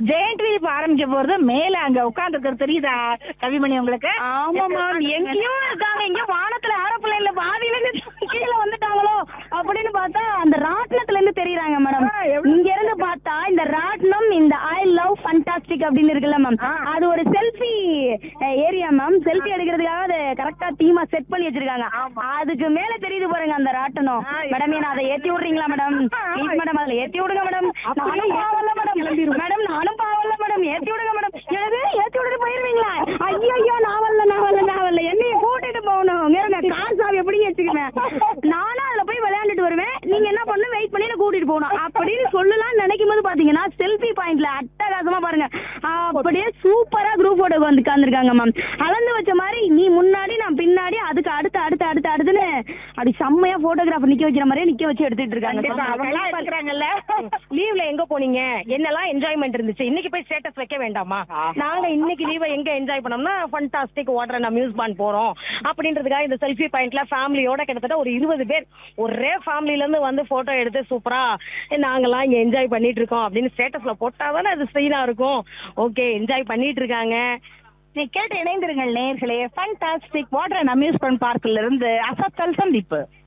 Giant wheel இப்ப ஆரம்பிக்க போறது மேல அங்க உட்கார்ந்து இருக்கிறது தெரியுதா கவிமணி உங்களுக்கு ஆமா மேம் எங்கேயோ இருக்காங்க எங்கேயோ வானத்துல ஏரோப்ளேன்ல பாதியில இருந்து கீழே வந்துட்டாங்களோ அப்படின்னு பார்த்தா அந்த ராட்டினத்துல இருந்து தெரியுறாங்க மேடம் ஆ, எப்படி? இங்க இருந்து பார்த்தா இந்த ராட்டினம் இந்த ஐ லவ் ஃபண்டாஸ்டிக் அப்படின்னு இருக்குல்ல மேம் ஆ. அது ஒரு செல்ஃபி ஏரியா மேம் செல்ஃபி எடுக்கிறதுக்காக அது கரெக்டா டீமா செட் பண்ணி வச்சிருக்காங்க ஆமா. அதுக்கு மேல தெரியுது பாருங்க அந்த ராட்டனம் ஆ, மேடம் என்ன அதை ஏத்தி விடுறீங்களா மேடம் ஆ, ஆ. ப்ளீஸ் மேடம் அதுல ஏத்தி விடுங்க மேடம் அப்படியே நானும் பாவம்ல மேடம் கிளம்பிருவோம். மேடம் நானும் பாவம்ல மேடம் ஏத்தி விடுங்க மேடம் எனவே ஏத்தி விட்டுட்டு போயிருவீங்களா ஐயோ ஐயோ நான் வரல நான் வரல நான் வரல என்னைய கூட்டிட்டு போகணும் இருங்க காசாவி எப்படி வச்சுக்குவேன் நானும் அதுல போய் விளையாண்டுட்டு வருவேன் நீங்க என்ன பண்ணணும் வெயிட் பண்ணி என்ன கூட்டிட்டு போகணும் அப்படின்னு சொல்லலாம்னு நினைக்கும் போது பாத்தீங்கன்னா செல்ஃபி பாயிண்ட்ல அட்டகாசமா பாருங்க அப்படியே சூப்பரா குரூப் போட்டோ வந்து உட்காந்துருக்காங்க மேம் அளந்து வச்ச மாதிரி நீ முன்னாடி நான் பின்னாடி அதுக்கு அடுத்து அடுத்து அடுத்து அடுத்துன்னு அப்படி செம்மையா போட்டோகிராஃபர் நிக்க வைக்கிற மாதிரியே நிக்க வச்சு எடுத்துட்டு கண்டிப்பா, இருக்காங்க அவங்களா இருக்கிறாங்கல்ல லீவ்ல எங்க போனீங்க என்னெல்லாம் என்ஜாய்மெண்ட் இருந்துச்சு இன்னைக்கு போய் ஸ்டேட்டஸ் வைக்க வேண்டாமா நாங்க இன்னைக்கு லீவை எங்க என்ஜாய் பண்ணோம்னா ஃபண்டாஸ்டிக் வாட்டர் அண்ட் அம்யூஸ்மெண்ட் போறோம் அப்படின்றதுக்காக இந்த செல்ஃபி பாயிண்ட்ல ஃபேமிலியோட கிட்டத்தட்ட ஒரு இருபது பேர் ஒரே ஃபேமிலில இருந்து வந்து போட்டோ எடுத்து சூப்பரா நாங்கெல்லாம் இங்க என்ஜாய் பண்ணிட்டு இருக்கோம் அப்படின்னு ஸ்டேட்டஸ்ல போட்டாதானே அது சீனா இருக்கும் ஓகே என்ஜாய் பண்ணிட்டு இருக்காங்க நீ கேட்டு இணைந்திருங்கள் நேர்களே ஃபண்டாஸ்டிக் வாட்டர் அண்ட் அம்யூஸ்மெண்ட் பார்க்ல இருந்து அசத்தல் சந்திப்பு